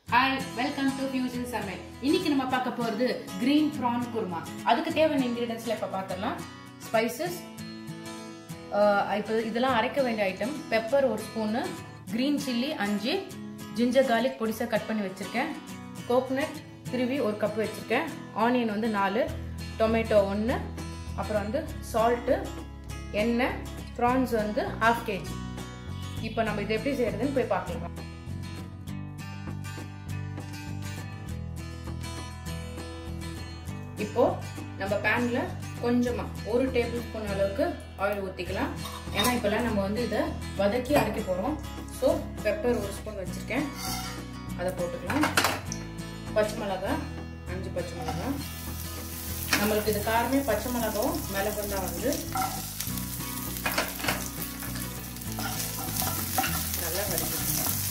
hi welcome to fusion சமையல் இன்னைக்கு நம்ம பார்க்க போறது கிரீன் ப்ரான் குருமா அதுக்கு தேவையான இன்கிரீடியன்ஸ்ல இப்ப பார்த்துடலாம் ஸ்பைசஸ் இப்போ இதெல்லாம் அரைக்க வேண்டிய ஐட்டம் பெப்பர் ஒரு ஸ்பூனு கிரீன் சில்லி அஞ்சு ஜிஞ்சர் கார்லிக் பொடிசாக கட் பண்ணி வச்சுருக்கேன் கோகனட் திருவி ஒரு கப் வச்சுருக்கேன் ஆனியன் வந்து நாலு டொமேட்டோ ஒன்று அப்புறம் வந்து சால்ட்டு எண்ணெய் ப்ரான்ஸ் வந்து ஹாஃப் கேஜி இப்போ நம்ம இது எப்படி செய்யறதுன்னு போய் பார்க்கலாம் இப்போ நம்ம பேன்ல கொஞ்சமா ஒரு டேபிள் ஸ்பூன் அளவுக்கு ஆயில் ஊற்றிக்கலாம் ஏன்னா இப்போல்லாம் நம்ம வந்து இதை வதக்கி அரைக்க போகிறோம் ஸோ பெப்பர் ஒரு ஸ்பூன் வச்சுருக்கேன் அதை போட்டுக்கலாம் பச்சை மிளகா அஞ்சு பச்சை மிளகா நம்மளுக்கு இது காரமே பச்சை மிளகாவும் மிளகும் தான் வந்து நல்லா வதக்கிக்கணும்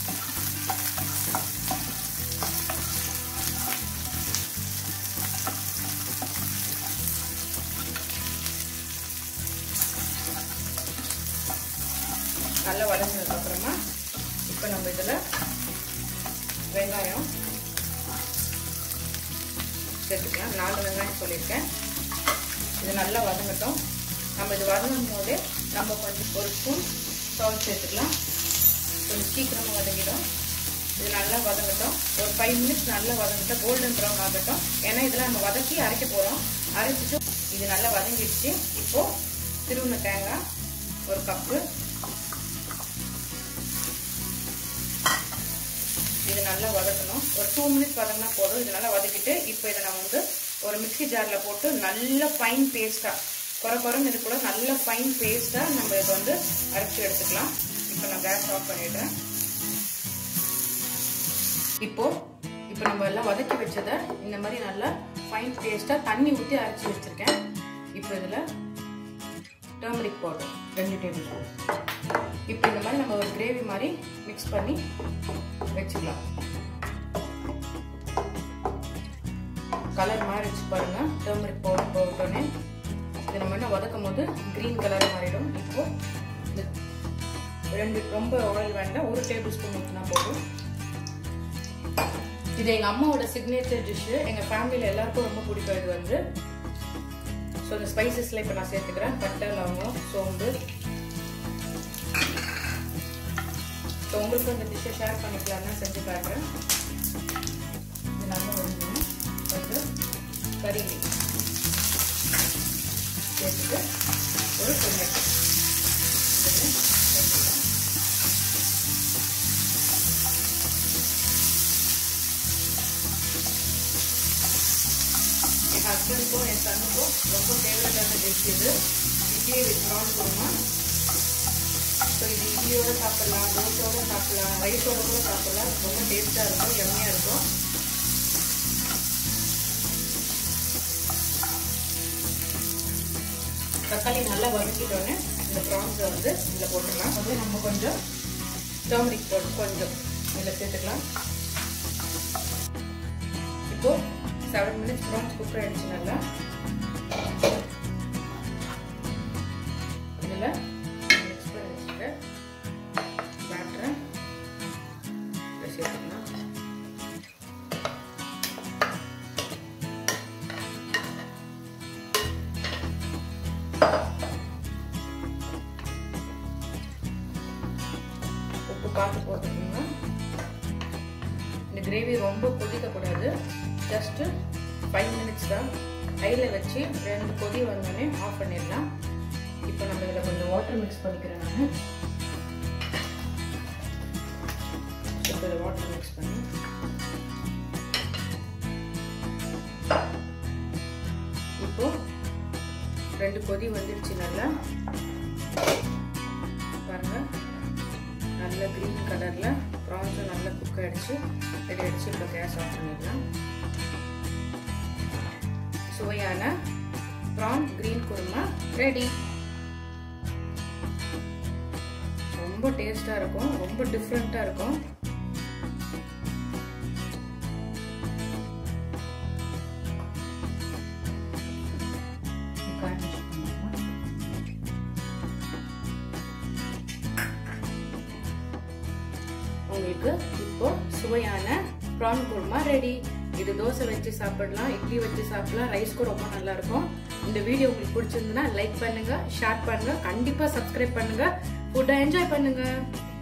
நல்லா வதங்கினதுக்கு அப்புறமா இப்போ நம்ம இதில் வெங்காயம் சேர்த்துக்கலாம் நாலு வெங்காயம் சொல்லியிருக்கேன் இது நல்லா வதங்கட்டும் நம்ம இது வதங்கும் போதே நம்ம கொஞ்சம் ஒரு ஸ்பூன் சால்ட் சேர்த்துக்கலாம் கொஞ்சம் சீக்கிரமாக வதங்கிடும் இது நல்லா வதங்கட்டும் ஒரு ஃபைவ் மினிட்ஸ் நல்லா வதங்கட்டும் கோல்டன் ப்ரௌன் ஆகட்டும் ஏன்னா இதெல்லாம் நம்ம வதக்கி அரைக்க போகிறோம் அரைச்சிட்டு இது நல்லா வதங்கிடுச்சு இப்போது திருவுண தேங்காய் ஒரு கப்பு இது நல்லா வதக்கணும் ஒரு டூ மினிட்ஸ் வதங்கினா போதும் இது நல்லா வதக்கிட்டு இப்போ இதை நம்ம வந்து ஒரு மிக்சி ஜாரில் போட்டு நல்ல ஃபைன் பேஸ்ட்டாக குறை குறைன்னு இது கூட நல்ல ஃபைன் பேஸ்ட்டாக நம்ம இதை வந்து அரைச்சி எடுத்துக்கலாம் இப்போ நான் கேஸ் ஆஃப் பண்ணிடுறேன் இப்போ இப்போ நம்ம எல்லாம் வதக்கி வச்சதை இந்த மாதிரி நல்லா ஃபைன் பேஸ்ட்டாக தண்ணி ஊற்றி அரைச்சி வச்சுருக்கேன் இப்போ இதில் டர்மரிக் பவுடர் ரெண்டு டேபிள் ஸ்பூன் இப்போ இந்த மாதிரி நம்ம ஒரு கிரேவி மாதிரி மிக்ஸ் பண்ணி வச்சுக்கலாம் கலர் மாறிடுச்சு பாருங்க டர்மரிக் பவுடர் போட்டோன்னே இது நம்ம என்ன வதக்கும் போது க்ரீன் கலர் மாறிடும் இப்போ இந்த ரெண்டு ரொம்ப ஆயில் வேண்டாம் ஒரு டேபிள் ஸ்பூன் ஊற்றினா போதும் இது எங்கள் அம்மாவோட சிக்னேச்சர் டிஷ்ஷு எங்கள் ஃபேமிலியில் எல்லாருக்கும் ரொம்ப பிடிக்கும் இது வந்து ஸோ இந்த ஸ்பைசஸ்ல இப்போ நான் சேர்த்துக்கிறேன் பட்டை லவங்கம் சோம்பு ஸோ உங்களுக்கு இந்த டிஷ்ஷை ஷேர் பண்ணிக்கலாம்னு செஞ்சு காட்டுறேன் இது நம்ம வந்து கொஞ்சம் கறி சேர்த்துட்டு ஒரு டொமேட்டோ சேர்த்துக்கலாம் என் ஹஸ்பண்டுக்கும் என் சனுக்கும் ரொம்ப ஃபேவரட்டான டிஷ் இது idli with prawn kurma so இது இட்லியோட சாப்பிடலாம் தோசையோட சாப்பிடலாம் ரைஸோட கூட சாப்பிடலாம் ரொம்ப டேஸ்ட்டாக இருக்கும் எம்மையாக இருக்கும் தக்காளி நல்லா வதக்கிட்டோன்னே இந்த ப்ரான்ஸை வந்து இதில் போட்டுடலாம் வந்து நம்ம கொஞ்சம் டர்மரிக் போட்டு கொஞ்சம் இதில் சேர்த்துக்கலாம் இப்போ செவன் மினிட்ஸ் ப்ரான்ஸ் குக் ஆயிடுச்சு நல்லா இதில் மிக்ஸ் பண்ணி வச்சுட்டு பேட்டரை சேர்த்துக்கலாம் உப்பு பார்த்து போட்டுக்கோங்க இந்த கிரேவி ரொம்ப கொதிக்கக்கூடாது ஜஸ்ட்டு ஃபைவ் மினிட்ஸ் தான் கையில் வச்சு ரெண்டு கொதி வந்தோடனே ஆஃப் பண்ணிடலாம் இப்போ நம்ம இதில் கொஞ்சம் வாட்டர் மிக்ஸ் பண்ணிக்கிறேன் நான் இப்போ இதில் வாட்டர் மிக்ஸ் பண்ணி இப்போ ரெண்டு கொதி வந்துடுச்சு நல்லா பாருங்க நல்ல க்ரீன் கலரில் ப்ரான்ஸும் நல்லா குக் ஆகிடுச்சு ரெடி ஆகிடுச்சு இப்போ கேஸ் ஆஃப் பண்ணிடலாம் சுவையான ப்ரான் கிரீன் குருமா ரெடி ரொம்ப டேஸ்டாக இருக்கும் ரொம்ப டிஃப்ரெண்ட்டாக இருக்கும் உங்களுக்கு இப்போ சுவையான ப்ரான் குருமா ரெடி இது தோசை வச்சு சாப்பிடலாம் இட்லி வச்சு சாப்பிடலாம் ரைஸ்க்கும் ரொம்ப நல்லா இருக்கும் இந்த வீடியோ உங்களுக்கு பிடிச்சிருந்ததுன்னா லைக் பண்ணுங்க ஷேர் பண்ணுங்க கண்டிப்பா சப்ஸ்கிரைப் பண்ணுங்க ஃபுட்டை என்ஜாய் பண்ணுங்க